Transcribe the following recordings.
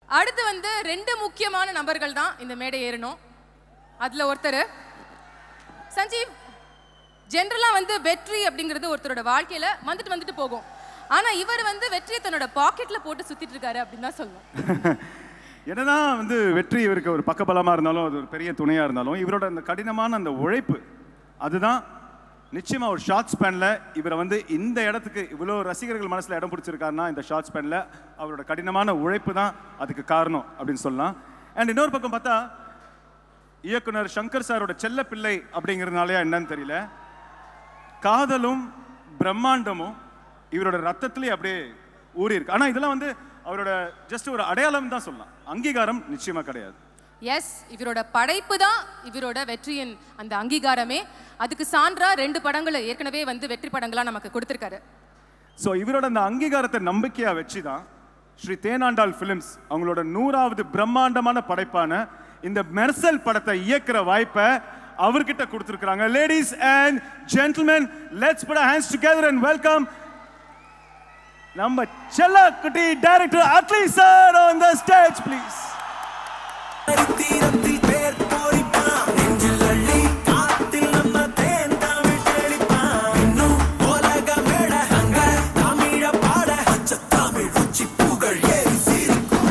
அடுத்து வந்து ரெண்டு முக்கியமான நபர்கள் தான் இந்த மேடை ஏறணும் அதுல ஒருத்தர் சஞ்சீவ் ஜென்ரலா வந்து வெற்றி அப்படிங்கிறது ஒருத்தரோட வாழ்க்கையில வந்துட்டு வந்துட்டு போகும் ஆனா இவர் வந்து வெற்றியை தன்னோட பாக்கெட்ல போட்டு சுத்திட்டு இருக்காரு அப்படின்னு தான் சொல்லுவோம் என்னதான் வந்து வெற்றி இவருக்கு ஒரு பக்கபலமா இருந்தாலும் அது ஒரு பெரிய துணையா இருந்தாலும் இவரோட அந்த கடினமான அந்த உழைப்பு அதுதான் நிச்சயமா ஒரு ஷார்ட் ஸ்பேன்ல இவரை வந்து இந்த இடத்துக்கு இவ்வளோ ரசிகர்கள் மனசுல இடம் பிடிச்சிருக்காருன்னா இந்த ஷார்ட் ஸ்பேன்ல அவரோட கடினமான உழைப்பு தான் அதுக்கு காரணம் அப்படின்னு சொல்லலாம் அண்ட் இன்னொரு பக்கம் பார்த்தா இயக்குனர் சங்கர் சாரோட செல்ல பிள்ளை அப்படிங்கிறதுனாலயா என்னன்னு தெரியல காதலும் பிரம்மாண்டமும் இவரோட ரத்தத்திலே அப்படியே ஊறி இருக்கு ஆனா இதெல்லாம் வந்து அவரோட ஜஸ்ட் ஒரு அடையாளம் தான் சொல்லலாம் அங்கீகாரம் நிச்சயமா கிடையாது எஸ் இவரோட படைப்பு தான் இவரோட வெற்றியின் அந்த அங்கீகாரமே அதுக்கு சான்றா ரெண்டு படங்களை ஏற்கனவே வந்து வெற்றி படங்களா நமக்கு கொடுத்திருக்காரு ஸோ இவரோட அந்த அங்கீகாரத்தை நம்பிக்கையா வச்சு தான் ஸ்ரீ தேனாண்டாள் ஃபிலிம்ஸ் அவங்களோட நூறாவது பிரம்மாண்டமான படைப்பான இந்த மெர்சல் படத்தை இயக்குற வாய்ப்பை அவர்கிட்ட கொடுத்துருக்காங்க ladies and gentlemen let's put our hands together and welcome நம்ம செல்ல குட்டி director Atlee sir on the stage please தீரத்தில் பேர் போரிப்பான் நெஞ்சில் அள்ளி காத்தில் நம்ம தேன் தமிழ் தெளிப்பான் இன்னும் உலக மேட அங்க தமிழ பாட அச்ச தமிழ் உச்சி புகழ் ஏறி சிரிக்கும்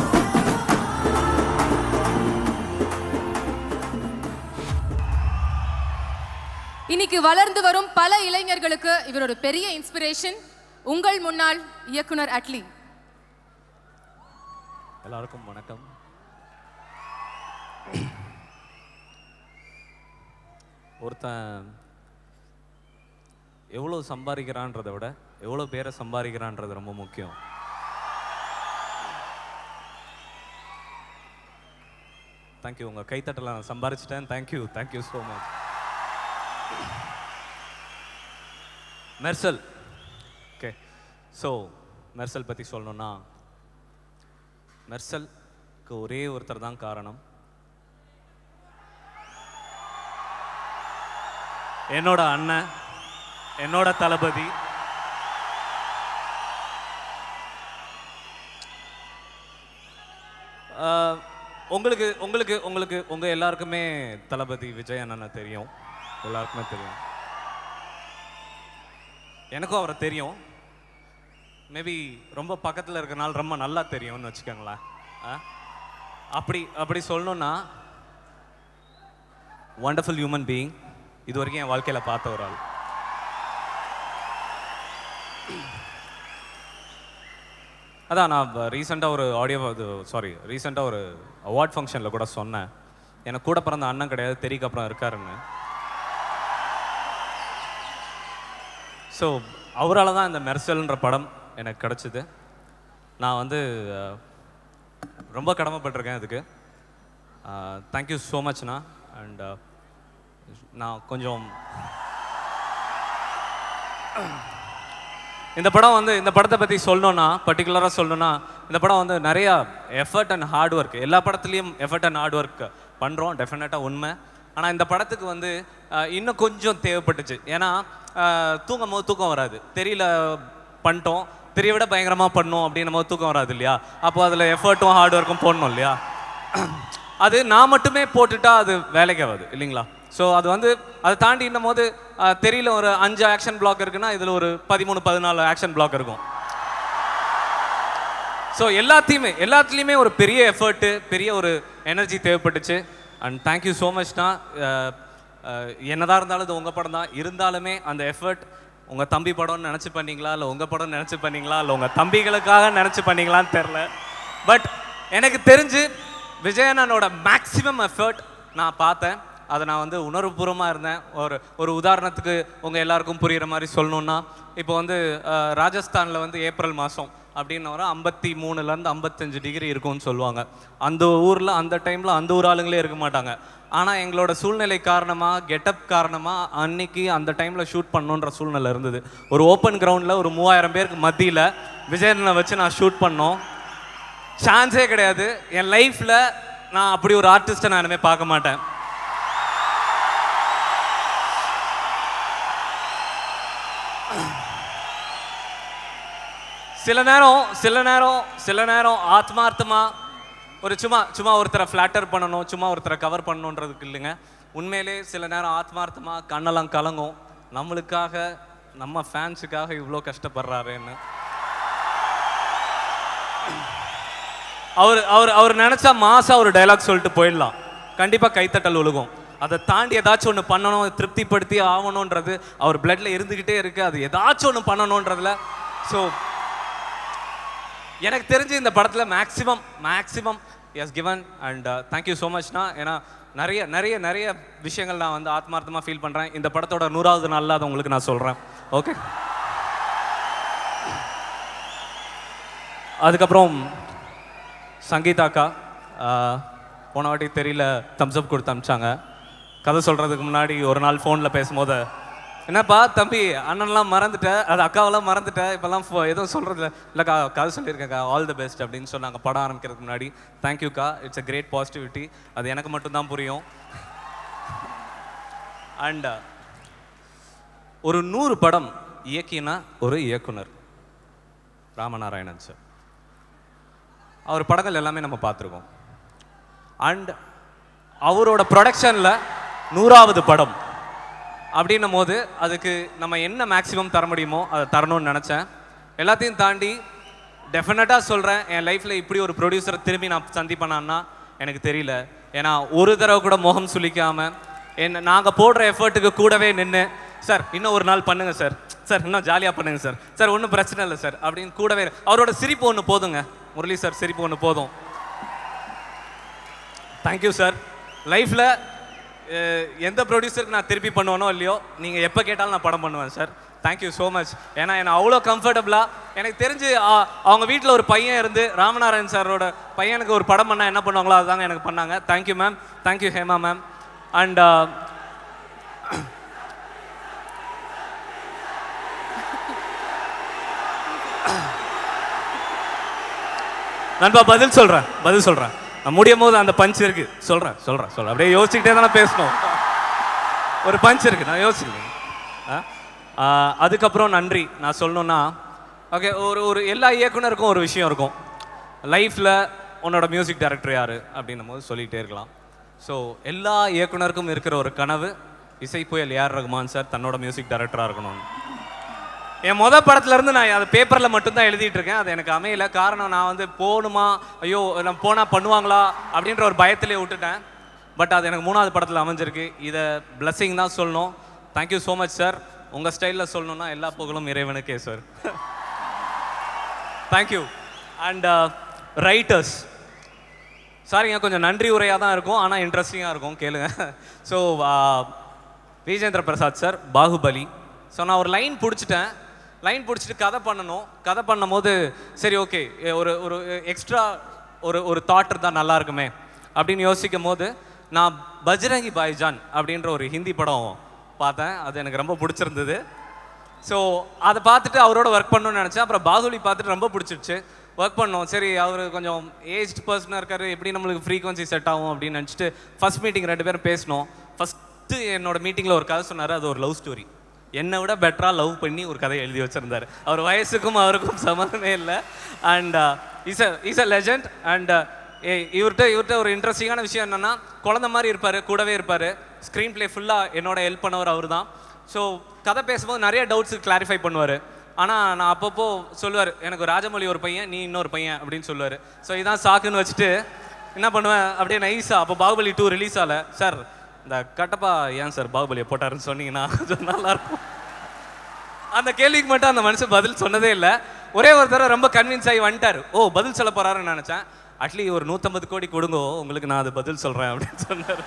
இன்னைக்கு வளர்ந்து வரும் பல இளைஞர்களுக்கு இவர் ஒரு பெரிய இன்ஸ்பிரேஷன் உங்கள் முன்னாள் இயக்குனர் அட்லி எல்லாருக்கும் வணக்கம் ஒருத்தன் எவ்வளோ சம்பாதிக்கிறான்றதை விட எவ்வளோ பேரை சம்பாதிக்கிறான்றது ரொம்ப முக்கியம் தேங்க்யூ உங்கள் கைத்தட்டல நான் சம்பாரிச்சிட்டேன் thank you thank you so much Mersal okay so Mersal பற்றி சொல்லணும்னா மெர்சல்க்கு ஒரே ஒருத்தர் தான் காரணம் என்னோட அண்ணன் என்னோட தளபதி ஆஹ், உங்களுக்கு உங்களுக்கு உங்களுக்கு உங்க எல்லாருக்குமே தளபதி விஜய் அண்ணனை தெரியும் எல்லாருக்குமே தெரியும் எனக்கும் அவரை தெரியும் மேபி ரொம்ப பக்கத்தில் இருக்கனால ரொம்ப நல்லா தெரியும்னு வச்சுக்கோங்களேன் ஆ? அப்படி அப்படி சொல்லணும்னா வண்டர்ஃபுல் ஹியூமன் பீயிங் இது வரைக்கும் என் வாழ்க்கையில் பார்த்த ஒரு ஆள் அதான் நான் ரீசெண்டாக ஒரு ஆடியோ இது சாரி ரீசெண்டாக ஒரு அவார்ட் ஃபங்க்ஷனில் கூட சொன்னேன் எனக்கு கூட பிறந்த அண்ணன் கிடையாது தெரிக்கு அப்புறம் இருக்காருன்னு ஸோ அவரால் தான் இந்த மெர்சல்ன்ற படம் எனக்கு கிடச்சிது நான் வந்து அஹ், ரொம்ப கடமைப்பட்டிருக்கேன் இதுக்கு தேங்க்யூ ஸோ மச்ண்ணா அண்ட் நான் கொஞ்சம் இந்த படம் வந்து இந்த படத்தை பற்றி சொல்லணும்னா பர்டிகுலராக சொல்லணும்னா இந்த படம் வந்து நிறையா எஃபர்ட் அண்ட் ஹார்ட் ஒர்க் எல்லா படத்துலேயும் எஃபர்ட் அண்ட் ஹார்ட் ஒர்க் பண்ணுறோம் டெஃபினட்டாக உண்மை ஆனால் இந்த படத்துக்கு வந்து அஹ், இன்னும் கொஞ்சம் தேவைப்பட்டுச்சு ஏன்னா அஹ், தூங்கும் போது தூக்கம் வராது தெரியல பண்ணிட்டோம் தெரிய விட பயங்கரமாக பண்ணோம் அப்படின்னும் போது தூக்கம் வராது இல்லையா அப்போ அதில் எஃபர்ட்டும் ஹார்ட் ஒர்க்கும் போடணும் இல்லையா அது நான் மட்டுமே போட்டுட்டா அது வேலைக்கு ஆகாது இல்லைங்களா ஸோ அது வந்து அதை தாண்டி இன்னும் போது அஹ், தெரியல ஒரு அஞ்சு ஆக்ஷன் பிளாக் இருக்குன்னா இதில் ஒரு பதிமூணு பதினாலு ஆக்ஷன் பிளாக் இருக்கும் ஸோ எல்லாத்தையுமே எல்லாத்துலேயுமே ஒரு பெரிய எஃபர்ட்டு பெரிய ஒரு எனர்ஜி தேவைப்பட்டுச்சு அண்ட் தேங்க்யூ ஸோ மச்னா என்னதான் இருந்தாலும் இது உங்கள் படம் தான் இருந்தாலுமே அந்த எஃபர்ட் உங்கள் தம்பி படம்னு நினச்சி பண்ணீங்களா இல்லை உங்கள் படம் நினச்சி பண்ணீங்களா இல்லை உங்கள் தம்பிகளுக்காக நினச்சி பண்ணீங்களான்னு தெரில பட் எனக்கு தெரிஞ்சு விஜயனனோட மேக்ஸிமம் எஃபர்ட் நான் பார்த்தேன் அதை நான் வந்து உணர்வுபூர்வமாக இருந்தேன் ஒரு ஒரு உதாரணத்துக்கு உங்கள் எல்லாருக்கும் புரிகிற மாதிரி சொல்லணுன்னா இப்போ வந்து ராஜஸ்தானில் வந்து ஏப்ரல் மாதம் அப்படின்னு வர ஐம்பத்தி மூணுலேருந்து ஐம்பத்தஞ்சு டிகிரி இருக்கும்னு சொல்லுவாங்க அந்த ஊரில் அந்த டைமில் அந்த ஊர் ஆளுங்களே இருக்க மாட்டாங்க ஆனால் எங்களோட சூழ்நிலை காரணமாக கெட்டப் காரணமாக அன்னைக்கு அந்த டைமில் ஷூட் பண்ணணுன்ற சூழ்நிலை இருந்தது ஒரு ஓப்பன் கிரவுண்டில் ஒரு மூவாயிரம் பேருக்கு மத்தியில் விஜயனை வச்சு நான் ஷூட் பண்ணோம் சான்ஸே கிடையாது என் லைஃப்பில் நான் அப்படி ஒரு ஆர்டிஸ்ட்டை நான் இனிமேல் பார்க்க மாட்டேன் சில நேரம் சில நேரம் சில நேரம் ஆத்மார்த்தமா ஒரு சும்மா சும்மா ஒருத்தரை ஃப்ளாட்டர் பண்ணணும் சும்மா ஒருத்தரை கவர் பண்ணணுன்றதுக்கு இல்லைங்க உண்மையிலே சில நேரம் ஆத்மார்த்தமாக கண்ணெல்லாம் கலங்கும் நம்மளுக்காக நம்ம ஃபேன்ஸுக்காக இவ்வளோ கஷ்டப்படுறாருன்னு அவர் அவர் அவர் நினைச்சா மாசா ஒரு டைலாக் சொல்லிட்டு போயிடலாம் கண்டிப்பா கைத்தட்டல் ஒழுகும் அதை தாண்டி ஏதாச்சும் ஒன்று பண்ணணும் திருப்திப்படுத்தி ஆகணுன்றது அவர் பிளட்ல இருந்துகிட்டே இருக்கு அது ஏதாச்சும் ஒன்று பண்ணணுன்றதுல ஸோ எனக்கு தெரிஞ்சு இந்த படத்தில் maximum maximum as given and thank you so மச்னா ஏன்னா நிறைய நிறைய நிறைய விஷயங்கள் நான் வந்து ஆத்மார்த்தமாக ஃபீல் பண்ணுறேன் இந்த படத்தோட நூறாவது நாளில் அதை உங்களுக்கு நான் சொல்கிறேன் ஓகே அதுக்கப்புறம் சங்கீதாக்கா ஆஹ், போன வாட்டி தெரியல தம்ஸ் அப் கொடுத்து அனுப்பிச்சாங்க கதை சொல்கிறதுக்கு முன்னாடி ஒரு நாள் ஃபோனில் பேசும்போது என்னப்பா தம்பி அண்ணன்லாம் மறந்துட்ட அது அக்காவெல்லாம் மறந்துட்ட இப்போல்லாம் ஃபோ- எதுவும் சொல்கிறது இல்லைக்கா கதை சொல்லியிருக்கேன்க்கா ஆல் தி பெஸ்ட் அப்படின்னு சொன்னாங்க படம் ஆரம்பிக்கிறதுக்கு முன்னாடி தேங்க்யூக்கா இட்ஸ் a கிரேட் பாசிட்டிவிட்டி அது எனக்கு மட்டும்தான் புரியும் அண்ட் ஒரு நூறு படம் இயக்கின ஒரு இயக்குனர் ராமநாராயணன் சார் அவர் படங்கள் எல்லாமே நம்ம பார்த்துருக்கோம் அண்ட் அவரோட ப்ரொடக்ஷனில் நூறாவது படம் அப்படின்னும் போது அதுக்கு நம்ம என்ன மேக்ஸிமம் தர முடியுமோ அதை தரணும்னு நினச்சேன் எல்லாத்தையும் தாண்டி டெஃபினட்டாக சொல்கிறேன் என் லைஃப்பில் இப்படி ஒரு ப்ரொடியூசரை திரும்பி நான் சந்திப்பேனான்னா எனக்கு தெரியல ஏன்னா ஒரு தடவை கூட முகம் சுளிக்காமல் என்ன நாங்கள் போடுற எஃபர்ட்டுக்கு கூடவே நின்று சார் இன்னும் ஒரு நாள் பண்ணுங்க சார் சார் இன்னும் ஜாலியாக பண்ணுங்க சார் சார் ஒன்றும் பிரச்சனை இல்லை சார் அப்படின்னு கூடவே அவரோட சிரிப்பு ஒன்று போதுங்க முரளி சார் சிரிப்பு ஒன்று போதும் தேங்க்யூ சார் லைஃப்பில் எந்த ப்ரொடியூசருக்கு நான் திருப்பி பண்ணுவேனோ இல்லையோ நீங்கள் எப்போ கேட்டாலும் நான் படம் பண்ணுவேன் சார் தேங்க்யூ ஸோ மச் ஏன்னா என்ன அவ்வளோ கம்ஃபர்டபுளாக எனக்கு தெரிஞ்சு ஆ, அவங்க வீட்டில் ஒரு பையன் இருந்து ராமநாராயண் சாரோட பையனுக்கு ஒரு படம் பண்ணால் என்ன பண்ணுவாங்களோ அதுதாங்க எனக்கு பண்ணாங்க thank you ma'am thank you Hema ma'am and நண்பா பதில் சொல்கிறேன் பதில் சொல்கிறேன் நான் முடியும் போது அந்த பஞ்ச் இருக்கு சொல்கிறேன் சொல்கிறேன் சொல்கிறேன் அப்படியே யோசிச்சுக்கிட்டே தானே பேசணும் ஒரு பஞ்ச் இருக்கு நான் யோசிக்கிறேன் ஆ? ஆ, அதுக்கப்புறம் நன்றி நான் சொல்லணும்னா ஓகே ஒரு ஒரு எல்லா இயக்குனருக்கும் ஒரு விஷயம் இருக்கும் லைஃப்பில் உன்னோட மியூசிக் டைரக்டர் யார் அப்படின்னும் போது சொல்லிகிட்டே இருக்கலாம் ஸோ எல்லா இயக்குனருக்கும் இருக்கிற ஒரு கனவு இசை புயல் ஏஆர் ரகுமான் சார் தன்னோட மியூசிக் டைரக்டராக இருக்கணும்னு என் முத படத்துல இருந்து நான் அது பேப்பரில் மட்டும்தான் எழுதிட்டு இருக்கேன் அது எனக்கு அமையல காரணம் நான் வந்து போகணுமா ஐயோ நான் போனால் பண்ணுவாங்களா அப்படின்ற ஒரு பயத்திலே விட்டுட்டேன் பட் அது எனக்கு மூணாவது படத்தில் அமைஞ்சிருக்கு இதை பிளஸ்ஸிங் தான் சொல்லணும் தேங்க்யூ ஸோ மச் சார் உங்கள் ஸ்டைலில் சொல்லணும்னா எல்லா புகழும் இறைவனுக்கே சார் தேங்க்யூ அண்ட் ரைட்டர்ஸ் சாரிங்க கொஞ்சம் நன்றி உரையாக தான் இருக்கும் ஆனால் இன்ட்ரெஸ்டிங்காக இருக்கும் கேளுங்க so Vijayendra Prasad sir Baahubali so நான் ஒரு லைன் பிடிச்சிட்டேன் லைன் பிடிச்சிட்டு கதை பண்ணணும் கதை பண்ணும்போது சரி ஓகே ஒரு ஒரு எக்ஸ்ட்ரா ஒரு ஒரு தாட் இருந்தால் நல்லா இருக்குமே அப்படின்னு யோசிக்கும் போது நான் பஜ்ரங்கி பாய்ஜான் அப்படின்ற ஒரு ஹிந்தி படம் பார்த்தேன் அது எனக்கு ரொம்ப பிடிச்சிருந்தது ஸோ அதை பார்த்துட்டு அவரோட ஒர்க் பண்ணணும்னு நினச்சேன் அப்புறம் பாகுலி பார்த்துட்டு ரொம்ப பிடிச்சிருச்சு ஒர்க் பண்ணோம் சரி அவர் கொஞ்சம் ஏஜ்ட் பர்சனாக இருக்காரு எப்படி நம்மளுக்கு ஃப்ரீக்வன்சி செட் ஆகும் அப்படின்னு நினச்சிட்டு ஃபர்ஸ்ட் மீட்டிங் ரெண்டு பேரும் பேசினோம் ஃபஸ்ட்டு என்னோட மீட்டிங்கில் ஒரு கதை சொன்னார் அது ஒரு லவ் ஸ்டோரி என்னை விட பெட்டராக லவ் பண்ணி ஒரு கதை எழுதி வச்சிருந்தாரு அவர் வயசுக்கும் அவருக்கும் சம்மந்தமே இல்லை and is a is a legend and இவர்கிட்ட இவர்கிட்ட ஒரு இன்ட்ரெஸ்டிங்கான விஷயம் என்னன்னா குழந்தை மாதிரி இருப்பார் கூடவே இருப்பார் ஸ்க்ரீன் ப்ளே ஃபுல்லாக என்னோட ஹெல்ப் பண்ணவர் அவர் தான் ஸோ கதை பேசும்போது நிறைய டவுட்ஸ் கிளாரிஃபை பண்ணுவார் ஆனால் நான் அப்பப்போ சொல்லுவார் எனக்கு ராஜமௌழி ஒரு பையன் நீ இன்னொரு பையன் அப்படின்னு சொல்லுவார் ஸோ இதான் சாக்குன்னு வச்சுட்டு என்ன பண்ணுவேன் அப்படியே நைஸா அப்போ பாகுபலி டூ ரிலீஸ் ஆகல சார் இந்த கட்டப்பா ஏன் சார் பாகுபலியை போட்டாருன்னு சொன்னீங்கன்னா கொஞ்சம் நல்லா இருக்கும் அந்த கேள்விக்கு மட்டும் அந்த மனுஷன் பதில் சொன்னதே இல்லை ஒரே ஒரு தடவை ரொம்ப கன்வின்ஸ் ஆகி வந்துட்டார் ஓ பதில் சொல்ல போறாருன்னு நினச்சேன் அட்லி ஒரு நூற்றம்பது கோடி கொடுங்கோ உங்களுக்கு நான் அது பதில் சொல்கிறேன் அப்படின்னு சொன்னார்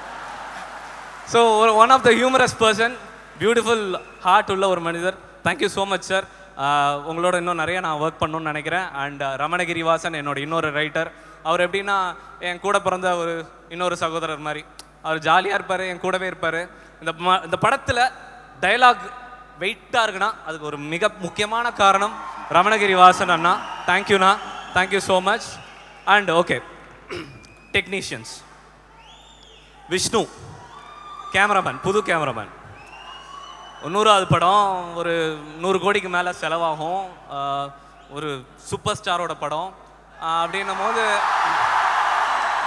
ஸோ ஒரு one of the humorous person beautiful heart உள்ள ஒரு மனிதர் தேங்க்யூ ஸோ மச் சார் உங்களோட இன்னும் நிறைய நான் ஒர்க் பண்ணணும்னு நினைக்கிறேன் அண்ட் ரமணகிரி வாசன் என்னோட இன்னொரு ரைட்டர் அவர் எப்படின்னா என் கூட பிறந்த ஒரு இன்னொரு சகோதரர் மாதிரி அவர் ஜாலியாக இருப்பார் என் கூடவே இருப்பார் இந்த ம- இந்த படத்தில் டயலாக் வெயிட்டாக இருக்குன்னா அதுக்கு ஒரு மிக முக்கியமான காரணம் ரமணகிரி வாசன் அண்ணா தேங்க்யூண்ணா thank you so much and okay technicians Vishnu cameraman புது கேமராமேன் நூறாவது படம் ஒரு நூறு கோடிக்கு மேலே செலவாகும் ஆஹ் ஒரு சூப்பர் ஸ்டாரோட படம் ஆஹ் அப்படின்னும் போது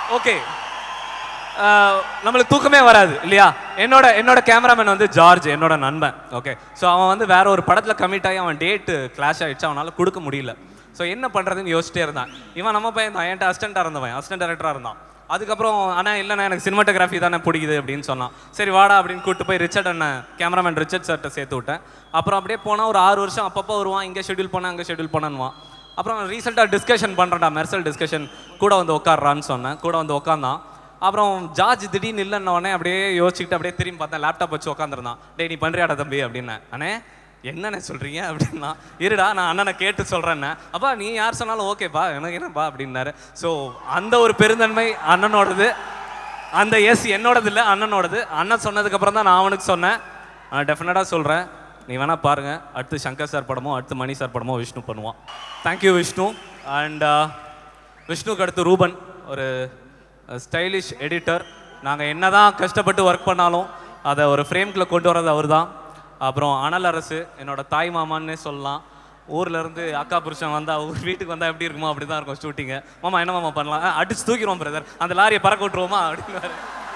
ஓகே நம்மளுக்கு தூக்கமே வராது இல்லையா என்னோட என்னோட கேமராமேன் வந்து ஜார்ஜ் என்னோட நண்பன் ஓகே ஸோ அவன் வந்து வேற ஒரு படத்தில் கமிட் ஆகி அவன் டேட்டு கிளாஷ் ஆயிடுச்சு அவனால கொடுக்க முடியல ஸோ என்ன பண்ணுறதுன்னு யோசிச்சிட்டே இருந்தான் இவன் நம்ம பையன் தான் என்கிட்ட அசிஸ்டண்ட்டாக இருந்தவன் அசிஸ்டன்ட் டேரக்டராக இருந்தான் அதுக்கப்புறம் அண்ணா இல்லைண்ணா எனக்கு சினிமாட்டோகிராஃபி தானே பிடிக்குது அப்படின்னு சொன்னான் சரி வாடா அப்படின்னு கூப்பிட்டு போய் ரிச்சர்ட் அண்ணன் கேமராமேன் ரிச்சர்ட் சார்ட்ட சேர்த்து விட்டேன் அப்புறம் அப்படியே போனால் ஒரு ஆறு வருஷம் அப்பப்போ வருவான் இங்கே ஷெட்யூல் பண்ண அங்கே ஷெட்யூல் பண்ணணுவான் அப்புறம் ரீசெண்டாக டிஸ்கஷன் பண்ணுறேன்டா மெர்சல் டிஸ்கஷன் கூட வந்து உட்காடுறான்னு சொன்னேன் கூட வந்து உட்காந்தான் அப்புறம் ஜார்ஜ் திடீர்னு இல்லைன்ன உடனே அப்படியே யோசிச்சுக்கிட்டு அப்படியே திரும்பி பார்த்தேன் லேப்டாப் வச்சு உட்காந்துருந்தான் டேய் நீ பண்ணுறியாடா தம்பி அப்படின்னேன் அண்ணே என்னண்ணே சொல்கிறீங்க அப்படின்னா இருடா நான் அண்ணனை கேட்டு சொல்கிறேன்னே அப்பா நீ யார் சொன்னாலும் ஓகேப்பா எனக்கு என்னப்பா அப்படின்னாரு ஸோ அந்த ஒரு பெருந்தன்மை அண்ணனோடது அந்த எஸ் என்னோடது இல்லை அண்ணனோடது அண்ணன் சொன்னதுக்கப்புறம் தான் நான் அவனுக்கு சொன்னேன் டெஃபினட்டாக சொல்கிறேன் நீ வேணா பாருங்க அடுத்து சங்கர் சார் படமோ அடுத்து மணி சார் படமோ விஷ்ணு பண்ணுவான் தேங்க்யூ விஷ்ணு அண்ட் விஷ்ணுக்கு அடுத்து ரூபன் ஒரு ஸ்டைலிஷ் எடிட்டர் நாங்கள் என்னதான் கஷ்டப்பட்டு ஒர்க் பண்ணாலும் அதை ஒரு ஃப்ரேம்குள்ளே கொண்டு வர்றது அவர் தான் அப்புறம் அனல் அரசு என்னோட தாய் மாமான்னே சொல்லலாம் ஊர்ல இருந்து அக்கா புருஷன் வந்தா ஊர் வீட்டுக்கு வந்தா எப்படி இருக்குமோ அப்படி தான் இருக்கும் ஷூட்டிங்கு மாமா என்ன மாமா பண்ணலாம் "அஹ், அடிச்சு தூக்கிடுவோம் பிரதர் அந்த லாரியை பறக்க விட்டுருவோமா அப்படின்னு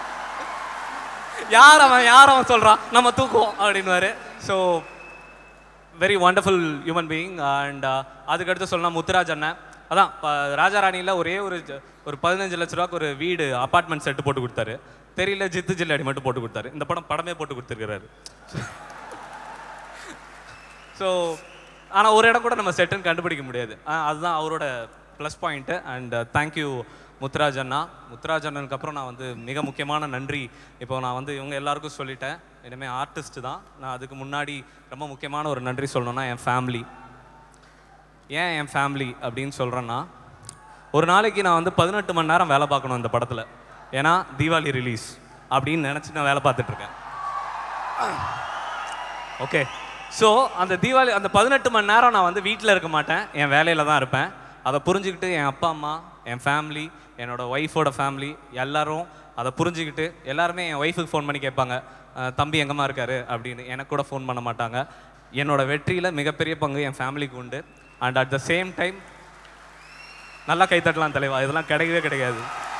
யார் அவன் யார் அவன் சொல்றான் நம்ம தூக்குவோம் அப்படின்னுவாரு so very wonderful human being and அதுக்கடுத்து சொல்லலாம் முத்துராஜ் அண்ணன் அதான் ப- ராஜாராணியில் ஒரே ஒரு ஜ- ஒரு பதினஞ்சு லட்ச ரூபாய்க்கு ஒரு வீடு அப்பார்ட்மெண்ட் செட்டு போட்டு கொடுத்தாரு தெரியல ஜித்து ஜில்லாடி மட்டும் போட்டு கொடுத்தாரு இந்த படம் படமே போட்டு கொடுத்துருக்காரு ஸோ ஆனால் ஒரு இடம் கூட நம்ம செட்டுன்னு கண்டுபிடிக்க முடியாது ஆஹ் அதுதான் அவரோட plus point and thank you Muthuraj அண்ணா முத்துராஜ் அண்ணனுக்கு அப்புறம் நான் வந்து மிக முக்கியமான நன்றி இப்போ நான் வந்து இவங்க எல்லாருக்கும் சொல்லிட்டேன் இனிமேல் ஆர்டிஸ்ட் தான் நான் அதுக்கு முன்னாடி ரொம்ப முக்கியமான ஒரு நன்றி சொல்லணும்னா என் ஃபேமிலி ஏன் என் ஃபேமிலி அப்படின்னு சொல்கிறேன்னா ஒரு நாளைக்கு நான் வந்து பதினெட்டு மணி நேரம் வேலை பார்க்கணும் இந்த படத்தில் ஏன்னா தீபாவளி ரிலீஸ் அப்படின்னு நினச்சி நான் வேலை பார்த்துட்ருக்கேன் ஓகே ஸோ அந்த தீபாவளி அந்த பதினெட்டு மணி நேரம் நான் வந்து வீட்டில் இருக்க மாட்டேன் என் வேலையில் தான் இருப்பேன் அதை புரிஞ்சுக்கிட்டு என் அப்பா அம்மா என் ஃபேமிலி என்னோட ஒய்ஃபோட ஃபேமிலி எல்லாரும் அதை புரிஞ்சுக்கிட்டு எல்லாருமே என் ஒய்ஃபுக்கு ஃபோன் பண்ணி கேட்பாங்க "அஹ், தம்பி எங்கம்மா இருக்காரு அப்படின்னு எனக்கு கூட ஃபோன் பண்ண மாட்டாங்க என்னோட வெற்றியில் மிகப்பெரிய பங்கு என் ஃபேமிலிக்கு உண்டு and at the same time நல்லா கைத்தட்டலாம் தலைவா இதெல்லாம் கிடைக்கவே கிடைக்காது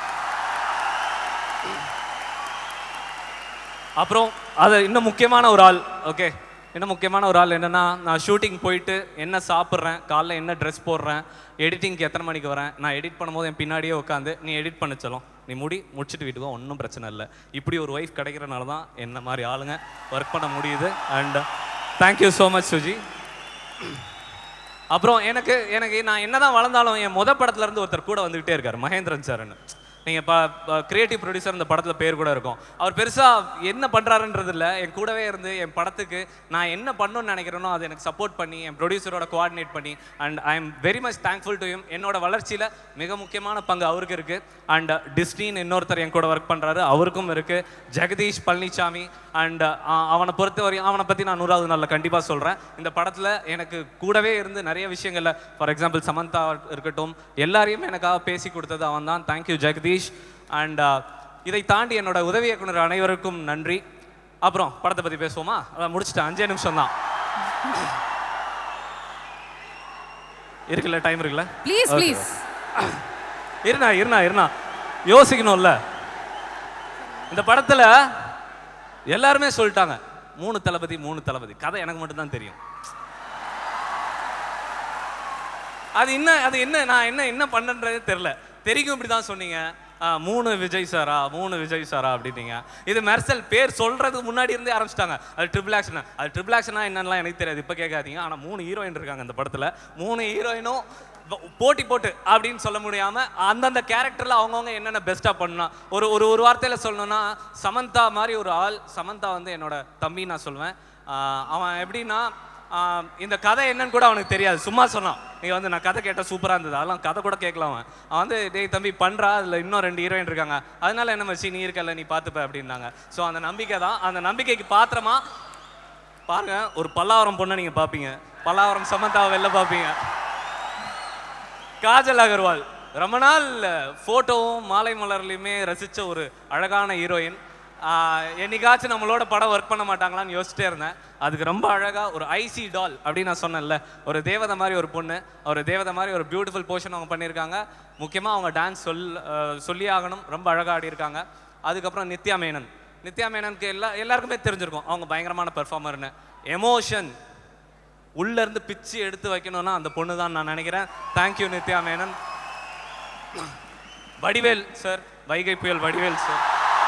அப்புறம் அது இன்னும் முக்கியமான ஒரு ஆள் ஓகே இன்னும் முக்கியமான ஒரு ஆள் என்னன்னா நான் ஷூட்டிங் போயிட்டு என்ன சாப்பிட்றேன் காலைல என்ன ட்ரெஸ் போடுறேன் எடிட்டிங்க்கு எத்தனை மணிக்கு வரேன் நான் எடிட் பண்ணும்போது என் பின்னாடியே உட்காந்து நீ எடிட் பண்ண சொல்லும் நீ முடி முடிச்சுட்டு வீட்டுக்கு வா, ஒன்றும் பிரச்சனை இல்லை இப்படி ஒரு ஒய்ஃப் கிடைக்கிறனால தான் என்ன மாதிரி ஆளுங்க ஒர்க் பண்ண முடியுது and thank you so much Suji அப்புறம் எனக்கு எனக்கு நான் என்னதான் வளர்ந்தாலும் என் முத படத்துல இருந்து ஒருத்தர் கூட வந்துகிட்டே இருக்காரு மகேந்திரன் சார்னு நீங்க கிரியேட்டிவ் ப்ரொடியூசர் இந்த படத்துல பேர் கூட இருக்கும் அவர் பெருசா என்ன பண்றாருன்றது இல்ல என் கூடவே இருந்து என் படத்துக்கு நான் என்ன பண்ணணும்னு நினைக்கிறேனோ அதை எனக்கு சப்போர்ட் பண்ணி என் ப்ரொடியூசரோட கோஆர்டினேட் பண்ணி and I am very much thankful to him என்னோட வளர்ச்சியில மிக முக்கியமான பங்கு அவருக்கு இருக்கு அண்ட் டிஸ்டின் இன்னொருத்தர் என் கூட ஒர்க் பண்றாரு அவருக்கும் இருக்கு ஜெகதீஷ் பழனிசாமி அண்ட் அவனை பொறுத்த வரையும் அவனை பத்தி நான் நூறாவது நாளில் கண்டிப்பா சொல்றேன் இந்த படத்துல எனக்கு கூடவே இருந்து நிறைய விஷயங்கள்ல ஃபார் எக்ஸாம்பிள் சமந்தா இருக்கட்டும் எல்லாரையும் எனக்காக பேசி கொடுத்தது அவன் தான் தேங்க்யூ ஜெகதீஷ் அண்ட் இதை தாண்டி என்னோட உதவி இயக்குனர் அனைவருக்கும் நன்றி அப்புறம் படத்தை பத்தி பேசுவோமா அதான் முடிச்சிட்டேன் அஞ்சே நிமிஷம் தான் இருக்குல்ல டைம் இருக்குல்ல ப்ளீஸ் ப்ளீஸ் இருண்ணா இருண்ணா இருண்ணா யோசிக்கணும்ல இந்த படத்துல எல்லாருமே சொல்லிட்டாங்க மூணு தளபதி மூணு தளபதி கதை எனக்கு மட்டும்தான் தெரியும் அது என்ன அது என்ன நான் என்ன என்ன பண்ணன்றதே தெரில தெரியும் இப்படி தான் சொன்னீங்க ஆ, மூணு விஜய் சாரா மூணு விஜய் சாரா அப்படின்னீங்க இது மெர்சல் பேர் சொல்றதுக்கு முன்னாடி இருந்தே ஆரம்பிச்சிட்டாங்க அது ட்ரிபிள் ஆக்ஷன் அது ட்ரிபிள் ஆக்ஷனா என்னன்னா எனக்கு தெரியாது இப்போ கேட்காதீங்க ஆனால் மூணு ஹீரோயின் இருக்காங்க இந்த படத்தில் மூணு ஹீரோயினும் ப- போட்டி போட்டு அப்படின்னு சொல்ல முடியாம அந்தந்த கேரக்டர்ல அவங்கவுங்க என்னென்ன பெஸ்டா பண்ணா ஒரு ஒரு ஒரு வார்த்தையில சொல்லணும்னா சமந்தா மாதிரி ஒரு ஆள் சமந்தா வந்து என்னோட தம்பி நான் சொல்லுவேன் ஆஹ் அவன் எப்படின்னா ஆஹ் இந்த கதை என்னன்னு கூட அவனுக்கு தெரியாது சும்மா சொன்னான் நீ வந்து நான் கதை கேட்டால் சூப்பராக இருந்தது அதெல்லாம் கதை கூட கேட்கலாம் அவன் அவன் வந்து டேய் தம்பி பண்ணுறா அதில் இன்னும் ரெண்டு ஹீரோயின் இருக்காங்க அதனால என்ன மச்சி நீ இருக்கல நீ பார்த்துப்ப அப்படின்னாங்க ஸோ அந்த நம்பிக்கை தான் அந்த நம்பிக்கைக்கு பாத்திரமா பாருங்க ஒரு பல்லாவரம் பொண்ணை நீங்கள் பார்ப்பீங்க பல்லாவரம் சமந்தாவை வெளில பார்ப்பீங்க காஜல் அகர்வால் ரொம்ப நாள் ஃபோட்டோவும் மாலை மலர்லையுமே ரசித்த ஒரு அழகான ஹீரோயின் ஆஹ் என்னைக்காச்சும் நம்மளோட படம் ஒர்க் பண்ண மாட்டாங்களான்னு யோசிச்சிட்டே இருந்தேன் அதுக்கு ரொம்ப அழகா ஒரு ஐசி டால் அப்படின்னு நான் சொன்னேன்ல ஒரு தேவதை மாதிரி ஒரு பொண்ணு ஒரு தேவதை மாதிரி ஒரு பியூட்டிஃபுல் போர்ஷன் அவங்க பண்ணியிருக்காங்க முக்கியமா அவங்க டான்ஸ் சொல் ஆஹ் சொல்லி ஆகணும் ரொம்ப அழகா ஆடி இருக்காங்க அதுக்கப்புறம் நித்யா மேனன் நித்யா மேனனுக்கு எல்லா எல்லாருக்குமே தெரிஞ்சிருக்கும் அவங்க பயங்கரமான பெர்ஃபார்மர்னு எமோஷன் உள்ள இருந்து பிச்சு எடுத்து வைக்கணும்னா அந்த பொண்ணு தான் நான் நினைக்கிறேன் தேங்க்யூ நித்யா மேனன் வடிவேல் சார் வைகை புயல் வடிவேல் சார்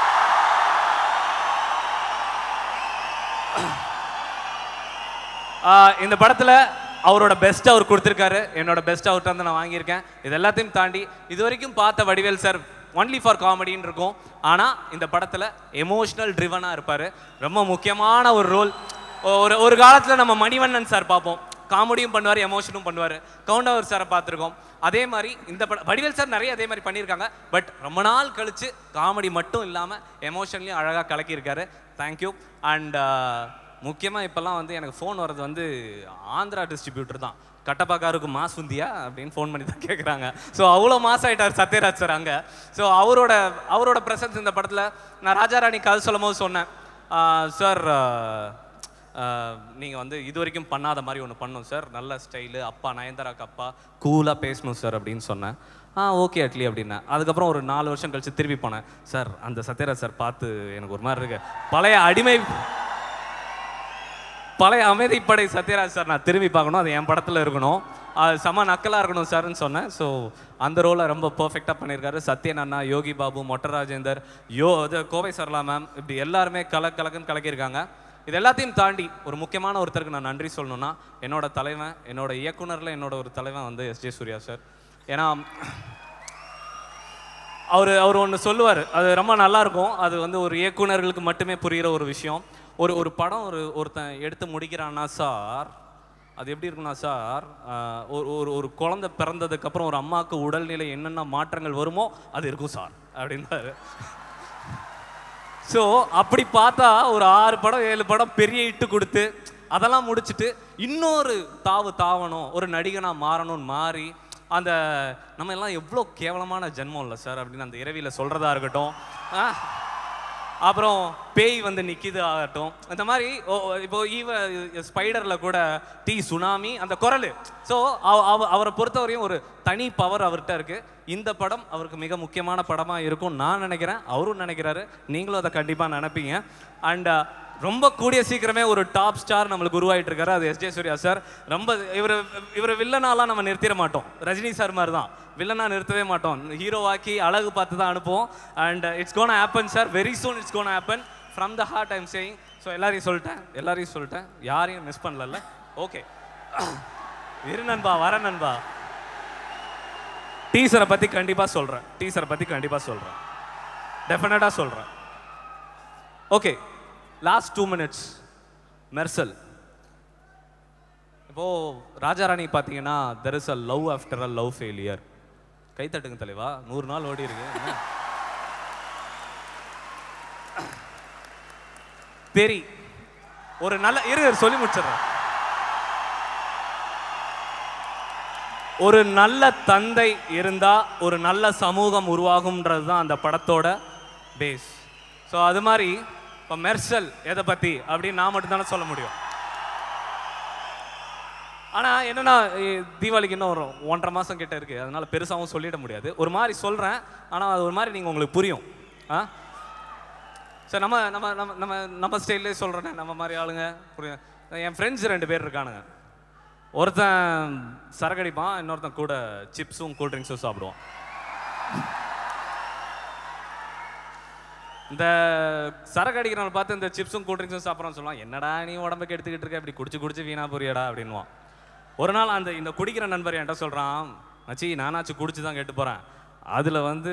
ஆஹ் இந்த படத்துல அவரோட பெஸ்ட் அவர் கொடுத்துருக்காரு என்னோட பெஸ்ட் அவர்கிட்ட வந்து நான் வாங்கியிருக்கேன் இது எல்லாத்தையும் தாண்டி இது வரைக்கும் பார்த்த வடிவேல் சார் ஒன்லி ஃபார் காமெடின்னு இருக்கும் ஆனா இந்த படத்துல எமோஷனல் ட்ரிவனா இருப்பாரு ரொம்ப முக்கியமான ஒரு ரோல் ஒரு ஒரு காலத்துல நம்ம மணிவண்ணன் சார் பார்ப்போம் காமெடியும் பண்ணுவார் எமோஷனும் பண்ணுவார் கவுண்டவர் சாரை பார்த்துருக்கோம் அதே மாதிரி இந்த படம் வடிவேல் சார் நிறைய அதே மாதிரி பண்ணியிருக்காங்க பட் ரொம்ப நாள் கழிச்சு காமெடி மட்டும் இல்லாமல் எமோஷன்லையும் அழகாக கலக்கியிருக்காரு தேங்க்யூ அண்ட் முக்கியமாக இப்போல்லாம் வந்து எனக்கு ஃபோன் வர்றது வந்து ஆந்திரா டிஸ்ட்ரிபியூட்டர் தான் கட்டப்பாக்காருக்கு மாஸ் உந்தியா அப்படின்னு ஃபோன் பண்ணி தான் கேட்குறாங்க ஸோ அவ்வளோ மாஸ் ஆயிட்டார் சத்யராஜ் சார் அங்கே ஸோ அவரோட அவரோட ப்ரெசன்ஸ் இந்த படத்தில் நான் ராஜாராணி கதை சொல்லும் போது சொன்னேன் சார் நீங்கள் வந்து இது வரைக்கும் பண்ணாத மாதிரி ஒன்று பண்ணணும் சார் நல்ல ஸ்டைலு அப்பா நயன்தாராக்கு அப்பா கூலாக பேசணும் சார் அப்படின்னு சொன்னேன் ஆ ஓகே அட்லி அப்படின்னேன் அதுக்கப்புறம் ஒரு நாலு வருஷம் கழிச்சு திருப்பி போனேன் சார் அந்த சத்யராஜ் சார் பார்த்து எனக்கு ஒரு மாதிரி இருக்கு பழைய அடிமை பழைய அமைதிப்படை சத்யராஜ் சார் நான் திரும்பி பார்க்கணும் அது என் படத்தில் இருக்கணும் அது செம நக்கலாக இருக்கணும் சார்னு சொன்னேன் ஸோ அந்த ரோலை ரொம்ப பர்ஃபெக்டாக பண்ணியிருக்காரு சத்யன் அண்ணா யோகி பாபு மொட்ட ராஜேந்தர் யோ இது கோவை சரளா மேம் இப்படி எல்லாருமே கல கலக்குன்னு கலக்கியிருக்காங்க இது எல்லாத்தையும் தாண்டி ஒரு முக்கியமான ஒருத்தருக்கு நான் நன்றி சொல்லணும்னா என்னோட தலைவன் என்னோட இயக்குனரில் என்னோட ஒரு தலைவன் வந்து எஸ் ஜே சூர்யா சார் ஏன்னா அவர் அவர் ஒன்று சொல்லுவார் அது ரொம்ப நல்லா இருக்கும் அது வந்து ஒரு இயக்குனர்களுக்கு மட்டுமே புரிகிற ஒரு விஷயம் ஒரு ஒரு படம் ஒரு ஒருத்தன் எடுத்து முடிக்கிறான்னா சார் அது எப்படி இருக்குன்னா சார் ஆஹ், ஒரு ஒரு ஒரு குழந்தை பிறந்ததுக்கு அப்புறம் ஒரு அம்மாவுக்கு உடல்நிலை என்னென்ன மாற்றங்கள் வருமோ அது இருக்கும் சார் அப்படின்னாரு ஸோ அப்படி பார்த்தா ஒரு ஆறு படம் ஏழு படம் பெரிய இட்டு கொடுத்து அதெல்லாம் முடிச்சுட்டு இன்னொரு தாவு தாவணும் ஒரு நடிகனா மாறணும்னு மாறி அந்த நம்ம எல்லாம் எவ்வளோ கேவலமான ஜென்மம் இல்லை சார் அப்படின்னு அந்த இரவியில் சொல்கிறதா இருக்கட்டும் ஆ, அப்புறம் பேய் வந்து நிக்கிது ஆகட்டும் இந்த மாதிரி ஓ- ஓ, இப்போ ஈவ ஸ்பைடரில் கூட டி சுனாமி அந்த குரல் ஸோ அவரை பொறுத்தவரையும் ஒரு தனி பவர் அவர்கிட்ட இருக்கு இந்த படம் அவருக்கு மிக முக்கியமான படமாக இருக்கும் நான் நினைக்கிறேன் அவரும் நினைக்கிறாரு நீங்களும் அதை கண்டிப்பாக நினைப்பீங்க அண்ட் ரொம்ப கூடிய சீக்கிரமே ஒரு டாப் ஸ்டார் நம்மளுக்கு உருவாயிட்டு இருக்காரு அது எஸ் ஜே சூர்யா சார் ரொம்ப இவர் இவர் வில்லனாலாம் நம்ம நிறுத்திட மாட்டோம் ரஜினி சார் மாதிரி தான் வில்லனா நிறுத்தவே மாட்டோம் ஹீரோவாக்கி அழகு பார்த்து தான் அனுப்புவோம் and it's gonna happen sir very soon it's gonna happen from the heart I'm saying so எல்லாரையும் சொல்லிட்டேன் எல்லாரையும் சொல்லிட்டேன் யாரையும் மிஸ் பண்ணல ஓகே இரு நண்பா வர நண்பா டீசரை பற்றி கண்டிப்பாக சொல்கிறேன் டீசரை பற்றி கண்டிப்பாக சொல்கிறேன் டெஃபினட்டாக சொல்கிறேன் okay last two minutes Mersal இப்போ ராஜாராணி பார்த்தீங்கன்னா there is a love after a love failure கை தட்டுங்க தலைவா நூறு நாள் ஓடி இருக்கு என்ன? தெரி ஒரு நல்ல இரு இரு, சொல்லி முடிச்சிடுறேன் ஒரு நல்ல தந்தை இருந்தா ஒரு நல்ல சமூகம் உருவாகும்ன்றது தான் அந்த படத்தோட பேஸ் ஸோ அது மாதிரி இப்போ மெர்சல் எதை பத்தி அப்படின்னு நான் மட்டும் தானே சொல்ல முடியும் ஆனா என்னன்னா இ- தீபாவளிக்கு இன்னும் ஒரு ஒன்றரை மாசம் கிட்ட இருக்கு அதனால பெருசாவும் சொல்லிட முடியாது ஒரு மாதிரி சொல்றேன் ஆனா அது ஒரு மாதிரி நீங்க உங்களுக்கு புரியும் ஆ சரி நம்ம நம்ம நம்ம நம்ம நம்ம ஸ்டைல்லே சொல்கிறேனே நம்ம மாதிரி ஆளுங்க புரியும் என் ஃப்ரெண்ட்ஸ் ரெண்டு பேர் இருக்கானுங்க ஒருத்தன் சரக்கு அடிப்பான் இன்னொருத்தன் கூட சிப்ஸும் கூல்ட்ரிங்க்ஸும் சாப்பிடுவான் இந்த சரக்கு அடிக்கிறவனை பார்த்து இந்த சிப்ஸும் கூல்ட்ரிங்க்ஸும் சாப்பிட்றான்னு சொல்லுவான் என்னடா நீ உடம்புக்கு எடுத்துக்கிட்டு இருக்க இப்படி குடிச்சு குடிச்சு வீணா போறியடா அப்படின்வான் ஒரு நாள் அந்த இந்த குடிக்கிற நண்பர் என்கிட்ட சொல்கிறான் மச்சி நானாச்சும் குடிச்சு தான் கேட்டு போகிறேன் அதில் வந்து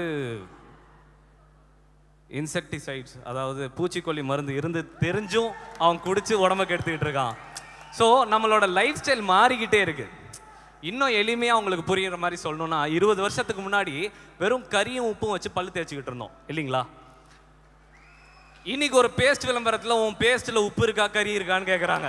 இன்செக்டிசைட்ஸ் அதாவது பூச்சிக்கொல்லி மருந்து இருந்து தெரிஞ்சும் அவன் குடிச்சு உடம்புக்கு எடுத்துக்கிட்டு இருக்கான் ஸோ நம்மளோட லைஃப் ஸ்டைல் மாறிக்கிட்டே இருக்கு இன்னும் எளிமையாக உங்களுக்கு புரியுற மாதிரி சொல்லணும்னா இருபது வருஷத்துக்கு முன்னாடி வெறும் கறியும் உப்பும் வச்சு பல்லு தேய்ச்சிக்கிட்டு இருந்தோம் இல்லைங்களா இன்னைக்கு ஒரு பேஸ்ட் விளம்பரத்தில் உன் பேஸ்ட்டில் உப்பு இருக்கா கறி இருக்கான்னு கேட்குறாங்க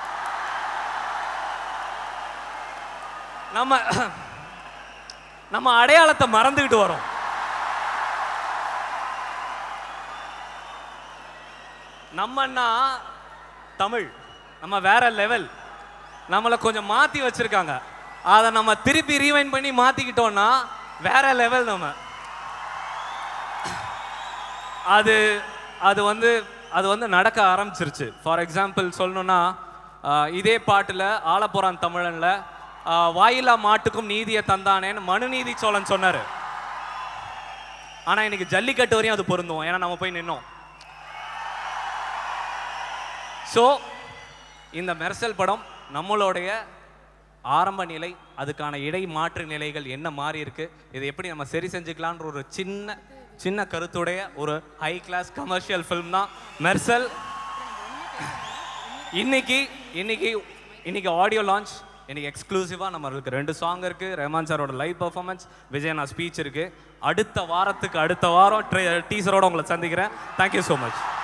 நம்ம நம்ம அடையாளத்தை மறந்துக்கிட்டு வரோம் நம்மன்னா தமிழ் நம்ம வேற லெவல் நம்மளை கொஞ்சம் மாத்தி வச்சிருக்காங்க அதை நம்ம திருப்பி ரீவைண்ட் பண்ணி மாத்திக்கிட்டோம்னா வேற லெவல் நம்ம அது அது வந்து அது வந்து நடக்க ஆரம்பிச்சிருச்சு ஃபார் எக்ஸாம்பிள் சொல்லணும்னா ஆஹ், இதே பாட்டில் ஆலப்புறான் தமிழன்ல ஆஹ், வாயிலா மாட்டுக்கும் நீதியை தந்தானேன்னு மனுநீதி சோழன் சொன்னார் ஆனால் இன்னைக்கு ஜல்லிக்கட்டு வரையும் அது பொருந்தும் ஏன்னா நம்ம போய் நின்னோம் ஸோ இந்த மெர்சல் படம் நம்மளுடைய ஆரம்ப நிலை அதுக்கான இடை மாற்று நிலைகள் என்ன மாறி இருக்கு இதை எப்படி நம்ம சரி செஞ்சுக்கலான்ற ஒரு சின்ன சின்ன கருத்துடைய ஒரு ஹை கிளாஸ் கமர்ஷியல் ஃபிலிம் தான் மெர்சல் இன்னைக்கு இன்னைக்கு இன்னைக்கு ஆடியோ லான்ச் இன்னைக்கு எக்ஸ்க்ளூசிவாக நம்மளுக்கு ரெண்டு சாங் இருக்கு ரஹ்மான் சாரோட லைவ் பர்ஃபார்மன்ஸ் விஜயனா ஸ்பீச் இருக்கு அடுத்த வாரத்துக்கு அடுத்த வாரம் டீசரோட உங்களை சந்திக்கிறேன் தேங்க்யூ ஸோ மச்